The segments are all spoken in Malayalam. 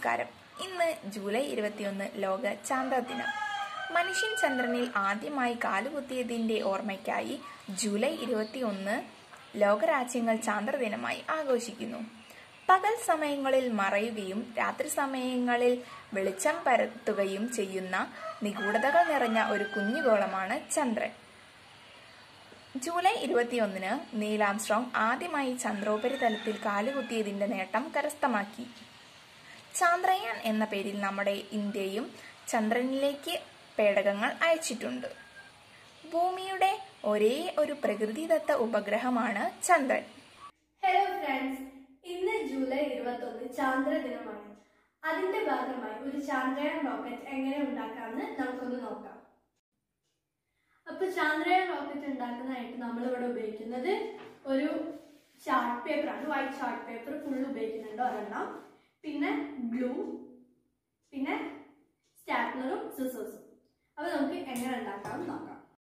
നമസ്കാരം ഇന്ന് ജൂലൈ ഇരുപത്തിയൊന്ന് ലോക ചാന്ദ്ര ദിനം മനുഷ്യൻ ചന്ദ്രനിൽ ആദ്യമായി കാലുകുത്തിയതിന്റെ ഓർമ്മയ്ക്കായി ജൂലൈ ഇരുപത്തിയൊന്ന് ലോകരാജ്യങ്ങൾ ചാന്ദ്ര ദിനമായി ആഘോഷിക്കുന്നു പകൽ സമയങ്ങളിൽ മറയുകയും രാത്രി സമയങ്ങളിൽ വെളിച്ചം പരത്തുകയും ചെയ്യുന്ന നിഗൂഢതകൾ നിറഞ്ഞ ഒരു കുഞ്ഞുഗോളമാണ് ചന്ദ്രൻ ജൂലൈ ഇരുപത്തിയൊന്നിന് നീൽ ആംസ്ട്രോങ് ആദ്യമായി ചന്ദ്രോപരിതലത്തിൽ കാലുകുത്തിയതിന്റെ നേട്ടം കരസ്ഥമാക്കി ചാന്ദ്രയാൻ എന്ന പേരിൽ നമ്മുടെ ഇന്ത്യയും ചന്ദ്രനിലേക്ക് പേടകങ്ങൾ അയച്ചിട്ടുണ്ട് ഭൂമിയുടെ ഒരേ ഒരു പ്രകൃതിദത്ത ഉപഗ്രഹമാണ് ചന്ദ്രൻ ഹലോ ഫ്രണ്ട്സ് ഇന്ന് ജൂലൈ ഇരുപത്തൊന്ന് ചാന്ദ്ര ദിനമാണ് അതിന്റെ ഭാഗമായി ഒരു ചാന്ദ്രയാൻ റോക്കറ്റ് എങ്ങനെ ഉണ്ടാക്കാമെന്ന് നമുക്കൊന്ന് നോക്കാം അപ്പൊ ചാന്ദ്രയാൻ റോക്കറ്റ് ഉണ്ടാക്കുന്നതായിട്ട് നമ്മൾ ഇവിടെ ഉപയോഗിക്കുന്നത് ഒരു ചാർട്ട് പേപ്പർ ആണ് വൈറ്റ് ചാർട്ട് പേപ്പർ ഫുൾ ഉപയോഗിക്കുന്നുണ്ട് ഒരെണ്ണം പിന്നെ ഗ്ലൂ പിന്നെ സ്റ്റാപ്ലറും സിസേഴ്സും അപ്പൊ നമുക്ക് എങ്ങനെ ഉണ്ടാക്കാം നോക്കാം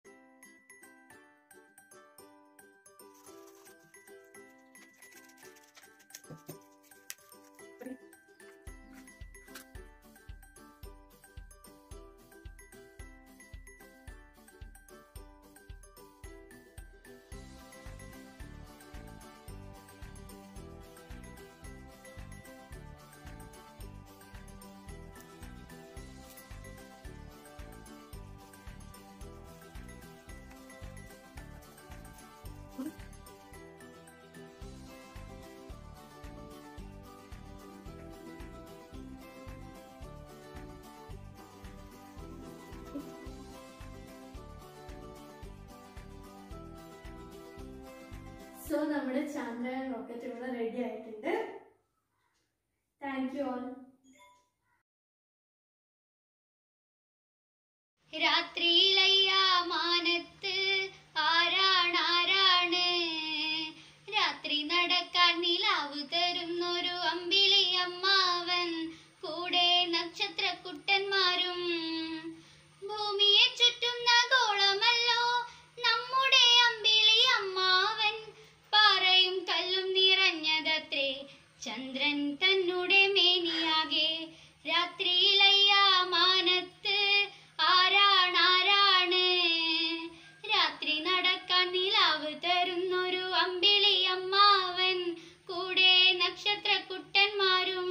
സോ നമ്മുടെ ചാന്ദ്രയാൻ റോക്കറ്റ് ഇവിടെ റെഡി ആയിട്ടുണ്ട് താങ്ക് യു ഓൾ രാത്രിയിലയ്യാമാനത്ത് ആരാണാരാണ് രാത്രി നടക്കാൻ നിലാവ് തരുന്നൊരു അമ്പിളി അമ്മാവൻ കൂടെ നക്ഷത്രക്കുട്ടന്മാരും ഭൂമിയെ ചുറ്റുന്ന ഗോളമല്ലോ നമ്മുടെ അമ്പിളി അമ്മാവൻ പാറയും കല്ലും നിറഞ്ഞതത്രേ ചന്ദ്രൻ തന്നുടെ മേനിയാകെ രാത്രിയിലയ്യാമാനത്ത് ആരാണാരാണ് രാത്രി നടക്കാൻ നിലാവ് തരുന്നൊരു അമ്പിളി അമ്മാവൻ കൂടെ നക്ഷത്രക്കുട്ടന്മാരും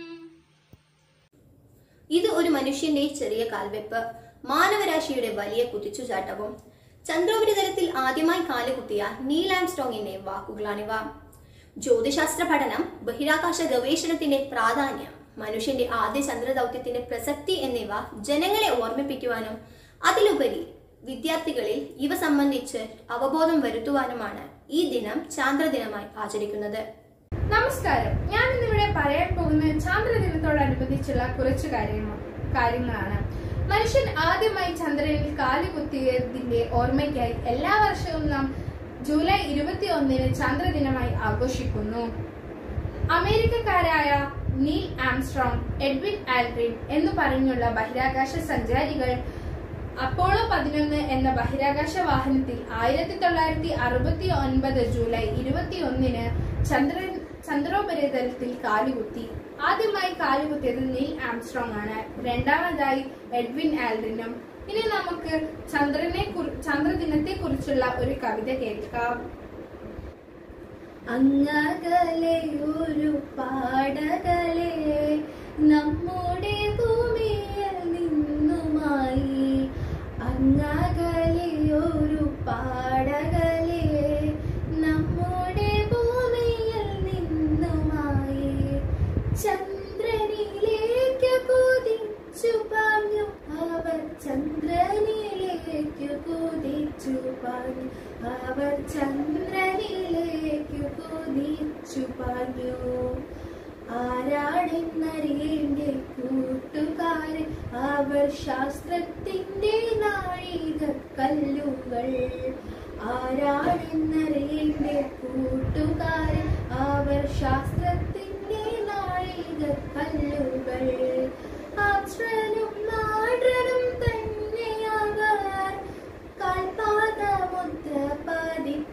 ഇത് ഒരു മനുഷ്യന്റെ ചെറിയ കാൽവെപ്പ് മാനവരാശിയുടെ വലിയ കുതിച്ചുചാട്ടവും ചന്ദ്രോപരിതലത്തിൽ ആദ്യമായി കാലുകുത്തിയ നീൽ ആംസ്ട്രോങ്ങിന്റെ വാക്കുകളാണിവ ജ്യോതിശാസ്ത്ര പഠനം ബഹിരാകാശ ഗവേഷണത്തിന്റെ പ്രാധാന്യം മനുഷ്യന്റെ ആദ്യ ചന്ദ്രദൗത്യത്തിന്റെ പ്രസക്തി എന്നിവ ജനങ്ങളെ ഓർമ്മിപ്പിക്കുവാനും അതിലുപരി വിദ്യാർത്ഥികളിൽ ഇവ സംബന്ധിച്ച് അവബോധം വരുത്തുവാനുമാണ് ഈ ദിനം ചാന്ദ്രദിനമായി ആചരിക്കുന്നത് നമസ്കാരം ഞാൻ ഇന്നിവിടെ പറയാൻ പോകുന്ന ചാന്ദ്രദിനത്തോടനുബന്ധിച്ചുള്ള കുറച്ച് കാര്യങ്ങൾ കാര്യങ്ങളാണ് മനുഷ്യൻ ആദ്യമായി ചന്ദ്രനിൽ കാലുകുത്തിയതിന്റെ ഓർമ്മയ്ക്കായി എല്ലാ വർഷവും നാം ജൂലൈ ഇരുപത്തി ഒന്നിന് ചന്ദ്രദിനമായി ആഘോഷിക്കുന്നു അമേരിക്കക്കാരായ നീൽ ആംസ്ട്രോങ് എഡ്വിൻ ആൽഡ്രിൻ എന്നു പറഞ്ഞുള്ള ബഹിരാകാശ സഞ്ചാരികൾ അപ്പോളോ പതിനൊന്ന് എന്ന ബഹിരാകാശ വാഹനത്തിൽ ആയിരത്തി തൊള്ളായിരത്തി അറുപത്തി ഒൻപത് ജൂലൈ ഇരുപത്തി ഒന്നിന് ചന്ദ്രൻ ചന്ദ്രോപരിതലത്തിൽ കാലുകുത്തി ആദ്യമായി കാലുകുത്തിയത് നീൽ ആംസ്ട്രോങ് ആണ് രണ്ടാമതായി എഡ്വിൻ ആൽഡ്രിനും ഇനി നമുക്ക് ചന്ദ്രനെ കുറി- ചന്ദ്രദിനത്തെ കുറിച്ചുള്ള ഒരു കവിത കേൾക്കാം അങ്ങകലെ ഒരു പാടകലെ നമ്മുടെ ഭൂമിയിൽ നിന്നുമായി അങ്ങകലെ ഒരു പാടകലെ നമ്മുടെ ഭൂമിയിൽ നിന്നുമായി ചന്ദ്രനിലേക്ക് കുതിച്ചു പാഞ്ഞു അവർ ചന്ദ്രനിലേക്ക് കുതിച്ചു പാഞ്ഞു അവർ ചന്ദ്രനിലേക്ക് കുതിച്ചു പാഞ്ഞു ആരാടെന്നറിയേണ്ട കൂട്ടുകാരൻ അവർ ശാസ്ത്രത്തിന്റെ നാഴിക കല്ലുകൾ ആരാടെന്നറിയേണ്ട കൂട്ടുകാരൻ അവർ ശാസ്ത്രത്തിന്റെ നാഴിക കല്ലുകൾ ആശ്രനും നാടനും തന്നെയവർ കാൽപാദമുദ്ര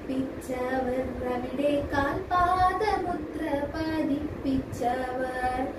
പതിപ്പിച്ചവർ അവിടെ കാൽപാദമുദ്ര പതിപ്പിച്ചവർ